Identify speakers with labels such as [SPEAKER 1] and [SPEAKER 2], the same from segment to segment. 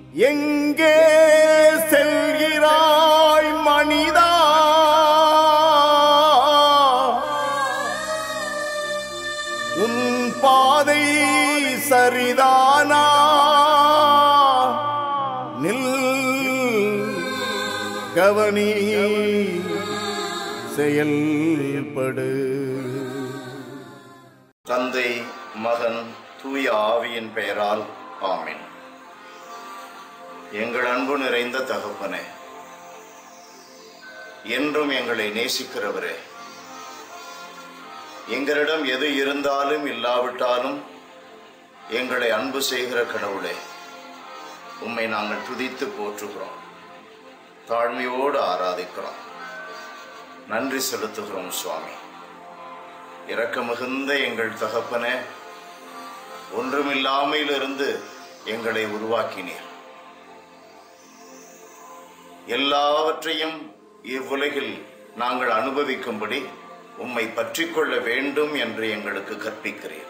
[SPEAKER 1] எங்கே செல்கிறாய் மனிதா உன் பாதை சரிதானா நில் கவனி செயல்படு
[SPEAKER 2] தந்தை மகன் தூய ஆவியின் பெயரால் ஆமென் எங்கள் அன்பு நிறைந்த தகப்பனே என்றும் எங்களை நேசிக்கிறவரே எங்களிடம் எது இருந்தாலும் இல்லாவிட்டாலும் எங்களை அன்பு செய்கிற கடவுளே உம்மை நாங்கள் துதித்து போற்றுகிறோம் தாழ்மையோடு ஆராதிக்கிறோம் நன்றி செலுத்துகிறோம் சுவாமி இரக்கமிகுந்த எங்கள் தகப்பனே ஒன்றுமில்லாமையிலிருந்து எங்களை உருவாக்கினீர் எல்லாவற்றையும் இவ்வுலகில் நாங்கள் அனுபவிக்கும்படி உம்மை பற்றிக் கொள்ள வேண்டும் என்று எங்களுக்கு கற்பிக்கிறீர்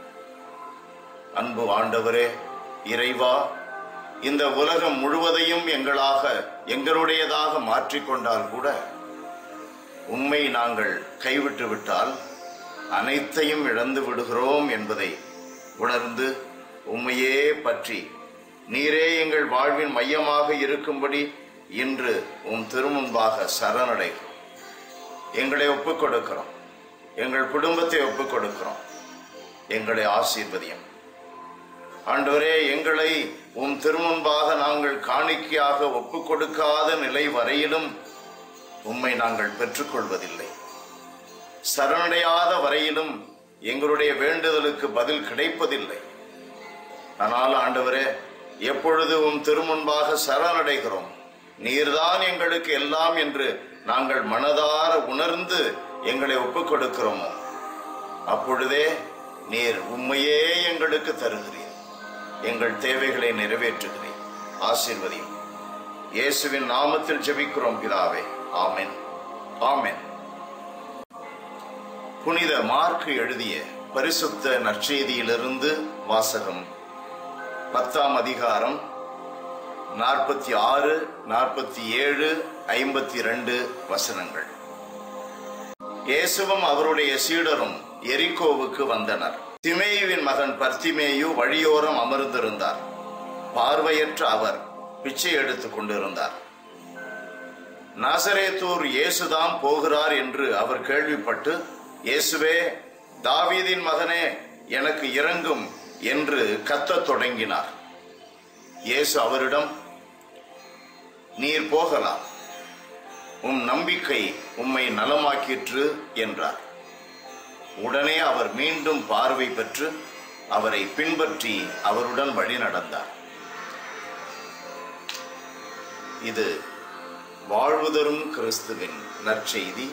[SPEAKER 2] அன்பு ஆண்டவரே இறைவா இந்த உலகம் முழுவதையும் எங்களாக எங்களுடையதாக மாற்றிக்கொண்டால் கூட உம்மை நாங்கள் கைவிட்டு விட்டால் அனைத்தையும் இழந்து விடுகிறோம் என்பதை உணர்ந்து உம்மையே பற்றி நீரே எங்கள் வாழ்வின் மையமாக இருக்கும்படி இன்று உம் திருமுன்பாக சரணடைகிறோம் எங்களை ஒப்புக் கொடுக்கிறோம் எங்கள் குடும்பத்தை ஒப்புக் கொடுக்கிறோம் எங்களை ஆசீர்வதியும் ஆண்டவரே எங்களை உம் திருமுன்பாக நாங்கள் காணிக்கையாக ஒப்புக் கொடுக்காத நிலை வரையிலும் உம்மை நாங்கள் பெற்றுக்கொள்வதில்லை சரணடையாத வரையிலும் எங்களுடைய வேண்டுதலுக்கு பதில் கிடைப்பதில்லை ஆனால் ஆண்டவரே எப்பொழுது உம் திருமுன்பாக சரணடைகிறோம் நீர்தான் எங்களுக்கு எல்லாம் என்று நாங்கள் மனதார உணர்ந்து எங்களை ஒப்புக் கொடுக்கிறோமோ அப்பொழுதே நீர் உண்மையே எங்களுக்கு தருகிறீர் எங்கள் தேவைகளை நிறைவேற்றுகிறீர் ஆசீர்வதியும் இயேசுவின் நாமத்தில் ஜெபிக்கிறோம் பிதாவே ஆமென் ஆமென் புனித மார்க்கு எழுதிய பரிசுத்த நற்செய்தியிலிருந்து வாசகம் பத்தாம் அதிகாரம் நாற்பத்தி ஆறு நாற்பத்தி ஏழு ஐம்பத்தி ரெண்டு வசனங்கள் இயேசுவும் அவருடைய சீடரும் எரிகோவுக்கு வந்தனர் திமேயுவின் மகன் பர்த்திமேயு வழியோரம் அமர்ந்திருந்தார் பார்வையற்ற அவர் பிச்சை எடுத்துக் கொண்டிருந்தார் நாசரேத்தூர் இயேசுதான் போகிறார் என்று அவர் கேள்விப்பட்டு இயேசுவே தாவீதின் மகனே எனக்கு இறங்கும் என்று கத்தத் தொடங்கினார் இயேசு அவரிடம் நீர் போகலாம் உம் நம்பிக்கை உம்மை நலமாக்கிற்று என்றார் உடனே அவர் மீண்டும் பார்வை பெற்று அவரை பின்பற்றி அவருடன் வழி நடந்தார் இது வாழ்வுதரும் கிறிஸ்துவின் நற்செய்தி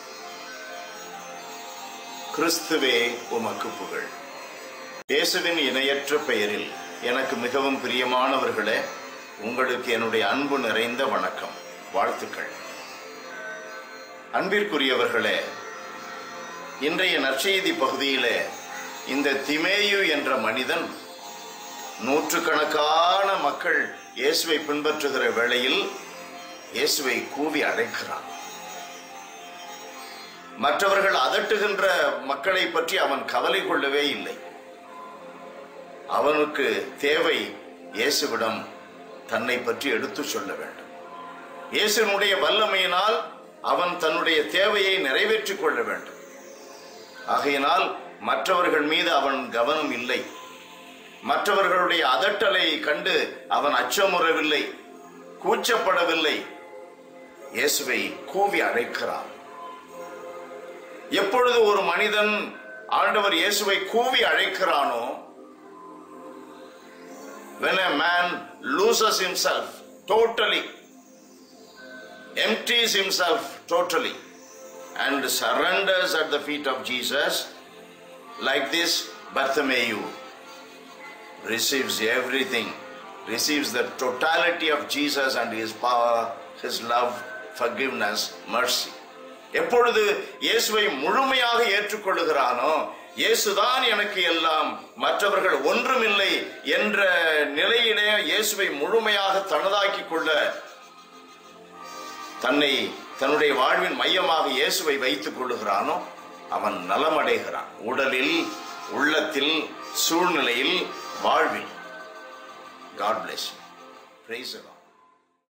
[SPEAKER 2] கிறிஸ்துவே உமக்கு புகழ் இயேசுவின் இணையற்ற பெயரில் எனக்கு மிகவும் பிரியமானவர்களே உங்களுக்கு என்னுடைய அன்பு நிறைந்த வணக்கம் வாழ்த்துக்கள் அன்பிற்குரியவர்களே இன்றைய நற்செய்தி பகுதியிலே இந்த திமேயு என்ற மனிதன் நூற்றுக்கணக்கான மக்கள் இயேசுவை பின்பற்றுகிற வேளையில் இயேசுவை கூவி அழைக்கிறான் மற்றவர்கள் அதட்டுகின்ற மக்களை பற்றி அவன் கவலை கொள்ளவே இல்லை அவனுக்கு தேவை இயேசுவிடம் தன்னை பற்றி எடுத்து சொல்ல வேண்டும் இயேசுனுடைய வல்லமையினால் அவன் தன்னுடைய தேவையை நிறைவேற்றிக் கொள்ள வேண்டும் ஆகையினால் மற்றவர்கள் மீது அவன் கவனம் இல்லை மற்றவர்களுடைய அதட்டலை கண்டு அவன் அச்சமுறவில்லை கூச்சப்படவில்லை இயேசுவை கூவி அழைக்கிறான் எப்பொழுது ஒரு மனிதன் ஆண்டவர் இயேசுவை கூவி அழைக்கிறானோ when a man loses himself totally empties himself totally and surrenders at the feet of Jesus like this Bartholomew receives everything receives the totality of Jesus and his power his love forgiveness mercy எப்பொழுது இயேசுவை முழுமையாக ஏற்றுக்கொள்ளுகிறானோ இயேசுதான் எனக்கு எல்லாம் மற்றவர்கள் ஒன்றுமில்லை என்ற நிலையிலே இயேசுவை முழுமையாக தனதாக்கிக் கொள்ள தன்னை தன்னுடைய வாழ்வின் மையமாக இயேசுவை வைத்துக் கொள்ளுகிறானோ அவன் நலமடைகிறான் உடலில் உள்ளத்தில் சூழ்நிலையில் வாழ்வில் காட் பிளஸ் பிரைஸ்